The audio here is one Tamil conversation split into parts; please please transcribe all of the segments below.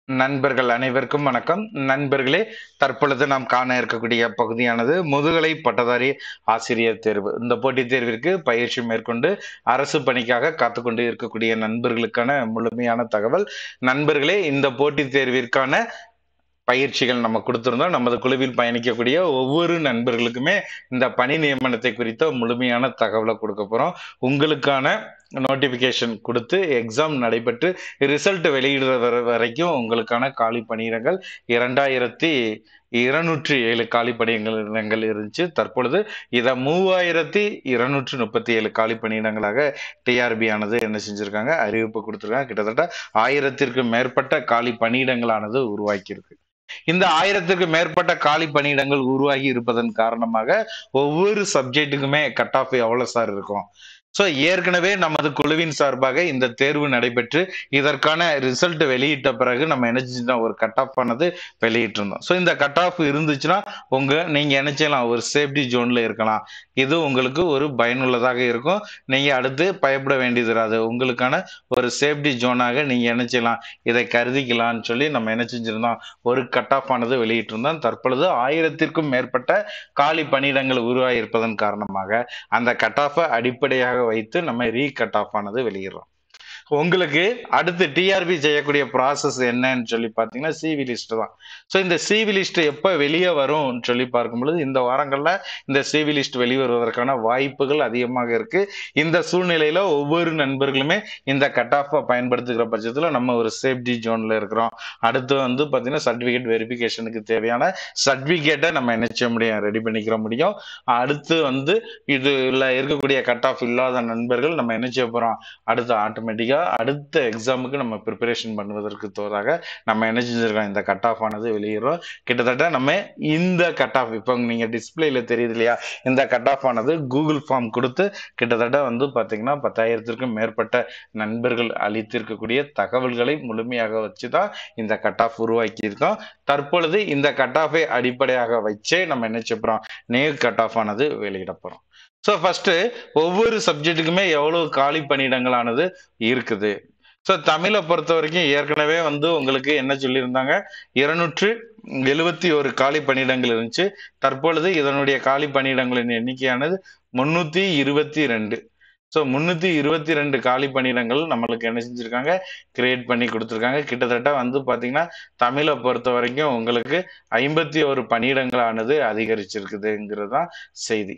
நண்பர்கள் அனைவருக்கும் வணக்கம் நண்பர்களே தற்பொழுது நாம் காண இருக்கக்கூடிய பகுதியானது முதுகலை பட்டதாரி ஆசிரியர் தேர்வு இந்த போட்டித் தேர்விற்கு பயிற்சி மேற்கொண்டு அரசு பணிக்காக காத்துக்கொண்டு இருக்கக்கூடிய நண்பர்களுக்கான முழுமையான தகவல் நண்பர்களே இந்த போட்டித் தேர்விற்கான பயிற்சிகள் நம்ம கொடுத்திருந்தோம் நமது குழுவில் பயணிக்கக்கூடிய ஒவ்வொரு நண்பர்களுக்குமே இந்த பணி நியமனத்தை குறித்த முழுமையான தகவலை கொடுக்க போறோம் உங்களுக்கான நோட்டிபிகேஷன் கொடுத்து எக்ஸாம் நடைபெற்று ரிசல்ட் வெளியிடுற வர வரைக்கும் உங்களுக்கான காலி பணியிடங்கள் இரண்டாயிரத்தி இருநூற்றி ஏழு காலி பணியிடங்கள் இருந்துச்சு தற்பொழுது இதை மூவாயிரத்தி இருநூற்றி முப்பத்தி ஏழு காலி பணியிடங்களாக டிஆர்பி ஆனது என்ன செஞ்சிருக்காங்க அறிவிப்பு கொடுத்துருக்காங்க கிட்டத்தட்ட ஆயிரத்திற்கு மேற்பட்ட காலி பணியிடங்களானது உருவாக்கியிருக்கு இந்த ஆயிரத்துக்கு மேற்பட்ட காலி பணியிடங்கள் உருவாகி இருப்பதன் காரணமாக ஒவ்வொரு சப்ஜெக்ட்டுக்குமே கட் ஆஃப் எவ்வளவு சார் இருக்கும் ஸோ ஏற்கனவே நமது குழுவின் சார்பாக இந்த தேர்வு நடைபெற்று இதற்கான ரிசல்ட் வெளியிட்ட பிறகு நம்ம என்ன செஞ்சோம் ஒரு கட் ஆஃப் ஆனது வெளியிட்டிருந்தோம் ஸோ இந்த கட் ஆஃப் இருந்துச்சுன்னா உங்க நீங்க என்ன செய்யலாம் ஒரு சேஃப்டி ஜோன்ல இருக்கலாம் இது உங்களுக்கு ஒரு பயனுள்ளதாக இருக்கும் நீங்க அடுத்து பயப்பட வேண்டியது இராது உங்களுக்கான ஒரு சேஃப்டி ஜோனாக நீங்க என்ன செய்யலாம் இதை கருதிக்கலாம்னு சொல்லி நம்ம என்ன செஞ்சிருந்தோம் ஒரு கட் ஆஃப் ஆனது வெளியிட்டிருந்தோம் தற்பொழுது ஆயிரத்திற்கும் மேற்பட்ட காலி பணியிடங்கள் உருவாகி இருப்பதன் காரணமாக அந்த கட் ஆஃபை அடிப்படையாக வைத்து நம்ம ரீ கட் ஆஃப் ஆனது வெளியிடுறோம் உங்களுக்கு அடுத்து டிஆர்பி செய்யக்கூடிய ப்ராசஸ் என்னன்னு சொல்லி பார்த்தீங்கன்னா சிவி லிஸ்ட் தான் ஸோ இந்த சிவி லிஸ்ட் எப்போ வெளியே வரும்னு சொல்லி பார்க்கும்பொழுது இந்த வாரங்களில் இந்த சிவி லிஸ்ட் வெளிவருவதற்கான வாய்ப்புகள் அதிகமாக இருக்கு இந்த சூழ்நிலையில ஒவ்வொரு நண்பர்களுமே இந்த கட் ஆஃபை பயன்படுத்துகிற பட்சத்தில் நம்ம ஒரு சேஃப்டி ஜோன்ல இருக்கிறோம் அடுத்து வந்து பார்த்தீங்கன்னா சர்டிஃபிகேட் வெரிஃபிகேஷனுக்கு தேவையான சர்டிஃபிகேட்டை நம்ம என்ன செய்ய முடியும் ரெடி பண்ணிக்கிற முடியும் அடுத்து வந்து இதுல இருக்கக்கூடிய கட் ஆஃப் இல்லாத நண்பர்கள் நம்ம என்ன செய்ய போறோம் அடுத்து ஆட்டோமேட்டிக்கா அடுத்த எக்ஸாமுக்கு நம்ம ப்ரிப்பரேஷன் பண்ணுவதற்கு தோதாக நம்ம என்ன செஞ்சிருக்கோம் இந்த கட் ஆஃப் ஆனது வெளியிடுறோம் கிட்டத்தட்ட நம்ம இந்த கட் ஆஃப் இப்போ நீங்க டிஸ்பிளேல தெரியுது இல்லையா இந்த கட் ஆஃப் ஆனது கூகுள் ஃபார்ம் கொடுத்து கிட்டத்தட்ட வந்து பாத்தீங்கன்னா பத்தாயிரத்திற்கும் மேற்பட்ட நண்பர்கள் அளித்திருக்கக்கூடிய தகவல்களை முழுமையாக வச்சு தான் இந்த கட் ஆஃப் உருவாக்கி இருக்கோம் தற்பொழுது இந்த கட் ஆஃபை அடிப்படையாக வச்சே நம்ம என்ன செய்ய போறோம் நேர் கட் ஆஃப் ஆனது வெளியிட போறோம் ஸோ ஃபர்ஸ்ட் ஒவ்வொரு சப்ஜெக்ட்டுக்குமே எவ்வளவு காலி பணியிடங்களானது இருக்குது ஸோ தமிழை பொறுத்த வரைக்கும் ஏற்கனவே வந்து உங்களுக்கு என்ன சொல்லியிருந்தாங்க இருநூற்று எழுபத்தி ஒரு காலி பணியிடங்கள் இருந்துச்சு தற்பொழுது இதனுடைய காலி பணியிடங்களின் எண்ணிக்கையானது முன்னூத்தி இருபத்தி ரெண்டு ஸோ முன்னூத்தி இருபத்தி ரெண்டு காலி பணியிடங்கள் நம்மளுக்கு என்ன செஞ்சிருக்காங்க கிரியேட் பண்ணி கொடுத்துருக்காங்க கிட்டத்தட்ட வந்து பாத்தீங்கன்னா தமிழை பொறுத்த வரைக்கும் உங்களுக்கு ஐம்பத்தி ஒரு பணியிடங்களானது அதிகரிச்சிருக்குதுங்கிறது தான் செய்தி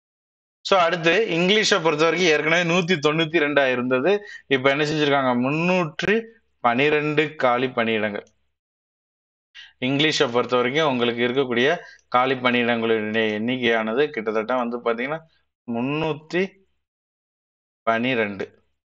ஸோ அடுத்து இங்கிலீஷை பொறுத்த வரைக்கும் ஏற்கனவே நூத்தி தொண்ணூத்தி ரெண்டா இருந்தது இப்போ என்ன செஞ்சிருக்காங்க முன்னூற்றி பனிரெண்டு காலி பணியிடங்கள் இங்கிலீஷை பொறுத்த வரைக்கும் உங்களுக்கு இருக்கக்கூடிய காலி பணியிடங்களுடைய எண்ணிக்கையானது கிட்டத்தட்ட வந்து பாத்தீங்கன்னா முன்னூத்தி பனிரெண்டு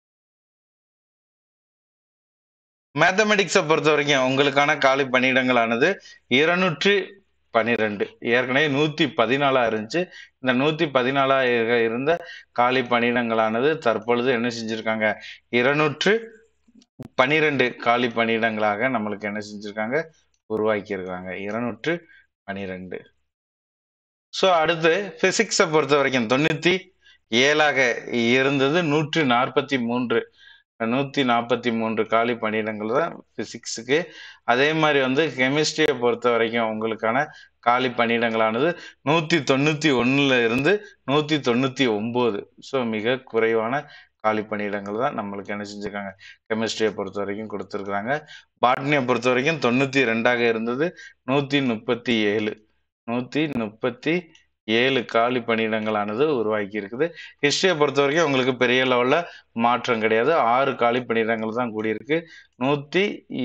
மேத்தமெட்டிக்ஸை பொறுத்த வரைக்கும் உங்களுக்கான காலி பணியிடங்களானது இருநூற்றி பனிரெண்டு ஏற்கனவே நூத்தி பதினாலா இருந்துச்சு இந்த நூத்தி பதினாலா இருந்த காலி பணியிடங்களானது தற்பொழுது என்ன செஞ்சிருக்காங்க இருநூற்று பனிரெண்டு காலி பணியிடங்களாக நம்மளுக்கு என்ன செஞ்சிருக்காங்க உருவாக்கி இருக்காங்க இருநூற்று பனிரெண்டு ஸோ அடுத்து பிசிக்ஸை பொறுத்த வரைக்கும் தொண்ணூத்தி ஏழாக இருந்தது நூற்றி நாற்பத்தி மூன்று நூத்தி நாற்பத்தி மூன்று காலி பணியிடங்கள் தான் பிசிக்ஸுக்கு அதே மாதிரி வந்து கெமிஸ்ட்ரியை பொறுத்த வரைக்கும் உங்களுக்கான காலி பணியிடங்களானது நூத்தி தொண்ணூத்தி ஒண்ணுல இருந்து நூத்தி தொண்ணூத்தி ஒன்பது ஸோ மிக குறைவான காலி பணியிடங்கள் தான் நம்மளுக்கு என்ன செஞ்சிருக்காங்க கெமிஸ்ட்ரியை பொறுத்த வரைக்கும் கொடுத்துருக்குறாங்க பாட்னியை பொறுத்த வரைக்கும் தொண்ணூத்தி ரெண்டாக இருந்தது நூத்தி முப்பத்தி ஏழு நூத்தி முப்பத்தி ஏழு காலி பணியிடங்களானது உருவாக்கி இருக்குது ஹிஸ்டரியை பொறுத்த வரைக்கும் உங்களுக்கு பெரிய லெவல்ல மாற்றம் கிடையாது ஆறு காலி பணியிடங்கள் தான் கூடியிருக்கு நூத்தி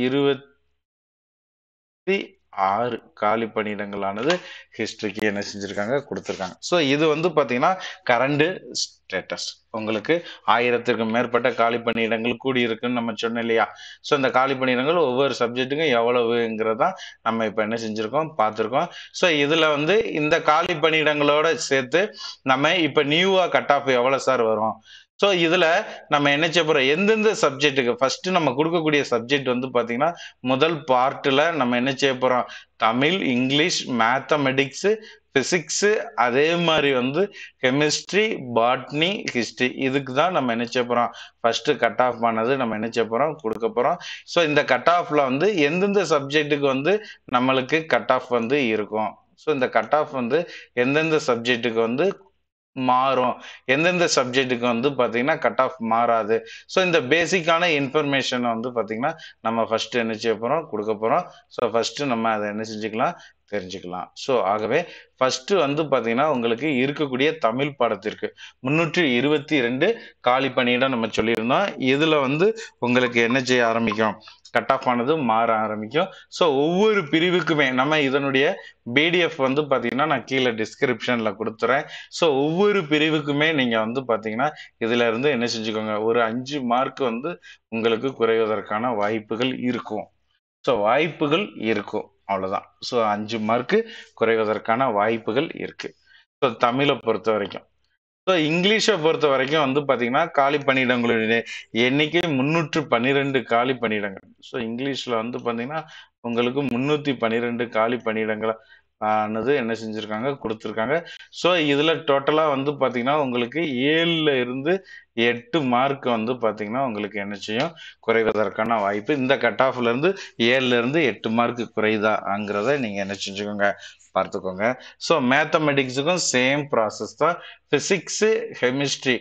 இருபத்தி ஆறு காலி பணியிடங்களானது ஹிஸ்டரிக்கு என்ன செஞ்சிருக்காங்க கொடுத்துருக்காங்க ஸோ இது வந்து பார்த்தீங்கன்னா கரண்ட் ஸ்டேட்டஸ் உங்களுக்கு ஆயிரத்திற்கும் மேற்பட்ட காலி பணியிடங்கள் கூடி இருக்குன்னு நம்ம சொன்னோம் இல்லையா ஸோ இந்த காலி பணியிடங்கள் ஒவ்வொரு சப்ஜெக்ட்டுக்கும் எவ்வளவுங்கிறதான் நம்ம இப்போ என்ன செஞ்சுருக்கோம் பார்த்துருக்கோம் ஸோ இதில் வந்து இந்த காலி பணியிடங்களோட சேர்த்து நம்ம இப்போ நியூவாக கட் ஆஃப் எவ்வளோ சார் வரும் ஸோ இதில் நம்ம என்ன செய்ய போகிறோம் எந்தெந்த சப்ஜெக்ட்டுக்கு ஃபர்ஸ்ட் நம்ம கொடுக்கக்கூடிய சப்ஜெக்ட் வந்து பார்த்தீங்கன்னா முதல் பார்ட்டில் நம்ம என்ன செய்ய போகிறோம் தமிழ் இங்கிலீஷ் மேத்தமெட்டிக்ஸு பிசிக்ஸு அதே மாதிரி வந்து கெமிஸ்ட்ரி பாட்னி ஹிஸ்ட்ரி இதுக்கு தான் நம்ம என்ன செய்ய போகிறோம் ஃபஸ்ட்டு கட் ஆஃப் பண்ணது நம்ம என்ன செய்ய போகிறோம் கொடுக்க போகிறோம் ஸோ இந்த கட் ஆஃப்ல வந்து எந்தெந்த சப்ஜெக்ட்டுக்கு வந்து நம்மளுக்கு கட் ஆஃப் வந்து இருக்கும் ஸோ இந்த கட் ஆஃப் வந்து எந்தெந்த சப்ஜெக்ட்டுக்கு வந்து மாறும் எந்தெந்த சப்ஜெக்ட்டுக்கு வந்து பார்த்தீங்கன்னா கட் ஆஃப் மாறாது ஸோ இந்த பேசிக்கான இன்ஃபர்மேஷன் வந்து பார்த்தீங்கன்னா நம்ம ஃபர்ஸ்ட் என்ன செய்ய போகிறோம் கொடுக்க போகிறோம் ஸோ ஃபர்ஸ்ட் நம்ம அதை என்ன செஞ்சுக்கலாம் தெரிஞ்சுக்கலாம் ஸோ ஆகவே ஃபர்ஸ்ட் வந்து பார்த்தீங்கன்னா உங்களுக்கு இருக்கக்கூடிய தமிழ் பாடத்திற்கு முன்னூற்றி இருபத்தி ரெண்டு காலி பணியிடம் நம்ம சொல்லியிருந்தோம் இதில் வந்து உங்களுக்கு என்ன செய்ய ஆரம்பிக்கும் கட் ஆஃப் ஆனது மாற ஆரம்பிக்கும் ஸோ ஒவ்வொரு பிரிவுக்குமே நம்ம இதனுடைய பிடிஎஃப் வந்து பார்த்தீங்கன்னா நான் கீழே டிஸ்கிரிப்ஷனில் கொடுத்துறேன் ஸோ ஒவ்வொரு பிரிவுக்குமே நீங்கள் வந்து பார்த்தீங்கன்னா இதில் இருந்து என்ன செஞ்சுக்கோங்க ஒரு அஞ்சு மார்க் வந்து உங்களுக்கு குறைவதற்கான வாய்ப்புகள் இருக்கும் ஸோ வாய்ப்புகள் இருக்கும் அவ்வளோதான் ஸோ அஞ்சு மார்க்கு குறைவதற்கான வாய்ப்புகள் இருக்கு ஸோ தமிழை பொறுத்த வரைக்கும் ஸோ இங்கிலீஷை பொறுத்த வரைக்கும் வந்து பார்த்தீங்கன்னா காலி பணியிடங்களுடைய எண்ணிக்கை முன்னூற்று பன்னிரெண்டு காலி பணியிடங்கள் ஸோ இங்கிலீஷில் வந்து பார்த்தீங்கன்னா உங்களுக்கு முந்நூற்றி பன்னிரெண்டு காலி பணியிடங்கள் ஆனது என்ன செஞ்சுருக்காங்க கொடுத்துருக்காங்க ஸோ இதில் டோட்டலாக வந்து பார்த்தீங்கன்னா உங்களுக்கு ஏழில் இருந்து எட்டு மார்க் வந்து பார்த்தீங்கன்னா உங்களுக்கு என்ன செய்யும் குறைவதற்கான வாய்ப்பு இந்த கட் ஆஃப்ல இருந்து ஏழுல இருந்து எட்டு மார்க் குறையுதாங்கிறத நீங்கள் என்ன செஞ்சுக்கோங்க பார்த்துக்கோங்க ஸோ மேத்தமெட்டிக்ஸுக்கும் சேம் ப்ராசஸ் தான் physics chemistry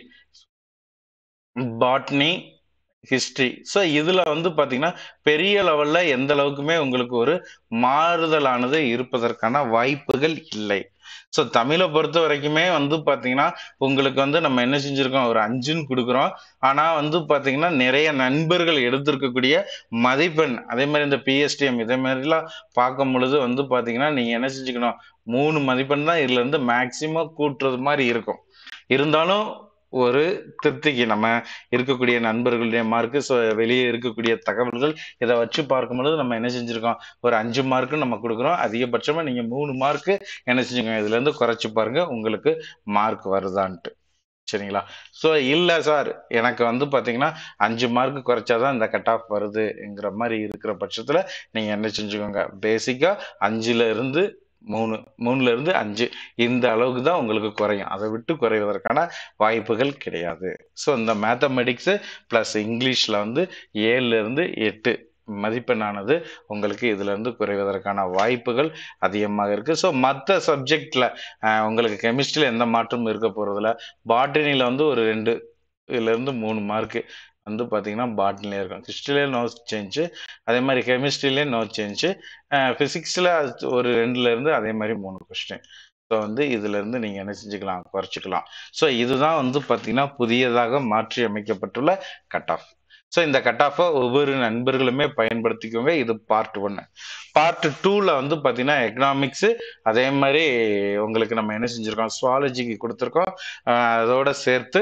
botany history so இதில் வந்து பார்த்தீங்கன்னா பெரிய லெவலில் எந்த அளவுக்குமே உங்களுக்கு ஒரு மாறுதலானது இருப்பதற்கான வாய்ப்புகள் இல்லை ஸோ தமிழை பொறுத்த வரைக்குமே வந்து பார்த்தீங்கன்னா உங்களுக்கு வந்து நம்ம என்ன செஞ்சுருக்கோம் ஒரு அஞ்சுன்னு கொடுக்குறோம் ஆனால் வந்து பார்த்தீங்கன்னா நிறைய நண்பர்கள் எடுத்திருக்கக்கூடிய மதிப்பெண் அதே மாதிரி இந்த பிஎஸ்டிஎம் இதே மாதிரிலாம் பார்க்கும் பொழுது வந்து பார்த்தீங்கன்னா நீங்கள் என்ன செஞ்சுக்கணும் மூணு மதிப்பெண் தான் இதுல இருந்து மேக்சிமம் கூட்டுறது மாதிரி இருக்கும் இருந்தாலும் ஒரு திருப்திக்கு நம்ம இருக்கக்கூடிய நண்பர்களுடைய மார்க்கு ஸோ வெளியே இருக்கக்கூடிய தகவல்கள் இதை வச்சு பார்க்கும்பொழுது நம்ம என்ன செஞ்சுருக்கோம் ஒரு அஞ்சு மார்க்கு நம்ம கொடுக்குறோம் அதிகபட்சமாக நீங்கள் மூணு மார்க்கு என்ன செஞ்சுக்கோங்க இதுலேருந்து குறைச்சி பாருங்க உங்களுக்கு மார்க் வருதான்ட்டு சரிங்களா ஸோ இல்லை சார் எனக்கு வந்து பார்த்தீங்கன்னா அஞ்சு மார்க் குறைச்சாதான் இந்த கட் ஆஃப் வருதுங்கிற மாதிரி இருக்கிற பட்சத்தில் நீங்கள் என்ன செஞ்சுக்கோங்க பேசிக்காக அஞ்சுல இருந்து மூணு மூணுல இருந்து அஞ்சு இந்த அளவுக்கு தான் உங்களுக்கு குறையும் அதை விட்டு குறைவதற்கான வாய்ப்புகள் கிடையாது ஸோ இந்த மேத்தமெட்டிக்ஸு ப்ளஸ் இங்கிலீஷில் வந்து ஏழுல இருந்து எட்டு மதிப்பெண்ணானது உங்களுக்கு இதுல இருந்து குறைவதற்கான வாய்ப்புகள் அதிகமாக இருக்கு ஸோ மற்ற சப்ஜெக்ட்ல உங்களுக்கு கெமிஸ்ட்ரியில் எந்த மாற்றமும் இருக்க போறதில்ல பாட்டனியில் வந்து ஒரு ரெண்டு இதுல இருந்து மூணு மார்க்கு வந்து பார்த்தீங்கன்னா பாட்னிலே இருக்கும் ஹிஸ்ட்ரியிலே நோ சேஞ்சு அதே மாதிரி கெமிஸ்ட்ரியிலே நோ சேஞ்சு ஃபிசிக்ஸில் ஒரு ரெண்டுலேருந்து அதே மாதிரி மூணு கொஸ்டின் ஸோ வந்து இதுலேருந்து நீங்கள் என்ன செஞ்சுக்கலாம் குறைச்சிக்கலாம் ஸோ இதுதான் வந்து பார்த்தீங்கன்னா புதியதாக மாற்றி அமைக்கப்பட்டுள்ள கட் ஆஃப் ஸோ இந்த கட் ஆஃபை ஒவ்வொரு நண்பர்களுமே பயன்படுத்திக்கோங்க இது பார்ட் ஒன்று பார்ட் டூவில் வந்து பார்த்தீங்கன்னா எக்கனாமிக்ஸு அதே மாதிரி உங்களுக்கு நம்ம என்ன செஞ்சுருக்கோம் சுவாலஜிக்கு கொடுத்துருக்கோம் அதோட சேர்த்து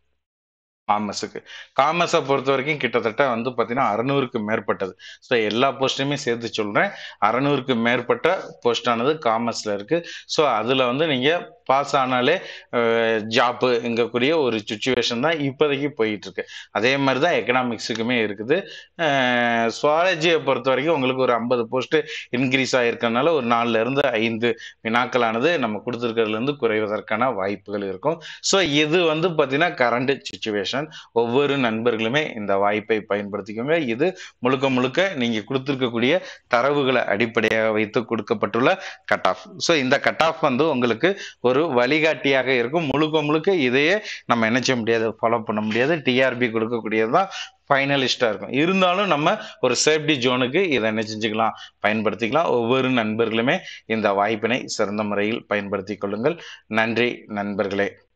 காமர்ஸுக்கு காமர்ஸை பொறுத்த வரைக்கும் கிட்டத்தட்ட வந்து பார்த்தீங்கன்னா அறநூறுக்கு மேற்பட்டது ஸோ எல்லா போஸ்ட்டையுமே சேர்த்து சொல்கிறேன் அறநூறுக்கு மேற்பட்ட போஸ்டானது காமர்ஸில் இருக்குது ஸோ அதில் வந்து நீங்கள் பாஸ் ஆனாலே ஜாப்பு இங்கக்கூடிய ஒரு சுச்சுவேஷன் தான் இப்போதைக்கு போயிட்டு இருக்கு அதே மாதிரி தான் எக்கனாமிக்ஸுக்குமே இருக்குது சுவாலஜியை பொறுத்த வரைக்கும் உங்களுக்கு ஒரு ஐம்பது போஸ்ட் இன்க்ரீஸ் ஆகிருக்கனால ஒரு நாலுல இருந்து ஐந்து வினாக்களானது நம்ம கொடுத்துருக்கிறதுலேருந்து குறைவதற்கான வாய்ப்புகள் இருக்கும் ஸோ இது வந்து பார்த்தீங்கன்னா கரண்ட் சுச்சுவேஷன் ஒவ்வொரு நண்பர்களுமே இந்த வாய்ப்பை பயன்படுத்திக்கோங்க இது முழுக்க முழுக்க நீங்கள் கொடுத்துருக்கக்கூடிய தரவுகளை அடிப்படையாக வைத்து கொடுக்கப்பட்டுள்ள கட் ஆஃப் ஸோ இந்த கட் ஆஃப் வந்து உங்களுக்கு ஒரு வழிகாட்டியாக இருக்கும் முழுக்க முழுக்க இதையே நம்ம என்ன செய்ய முடியாது ஃபாலோ பண்ண முடியாது டிஆர்பி கொடுக்கக்கூடியது தான் ஃபைனலிஸ்டாக இருக்கும் இருந்தாலும் நம்ம ஒரு சேஃப்டி ஜோனுக்கு இதை என்ன செஞ்சுக்கலாம் பயன்படுத்திக்கலாம் ஒவ்வொரு நண்பர்களுமே இந்த வாய்ப்பினை சிறந்த முறையில் பயன்படுத்தி கொள்ளுங்கள் நன்றி நண்பர்களே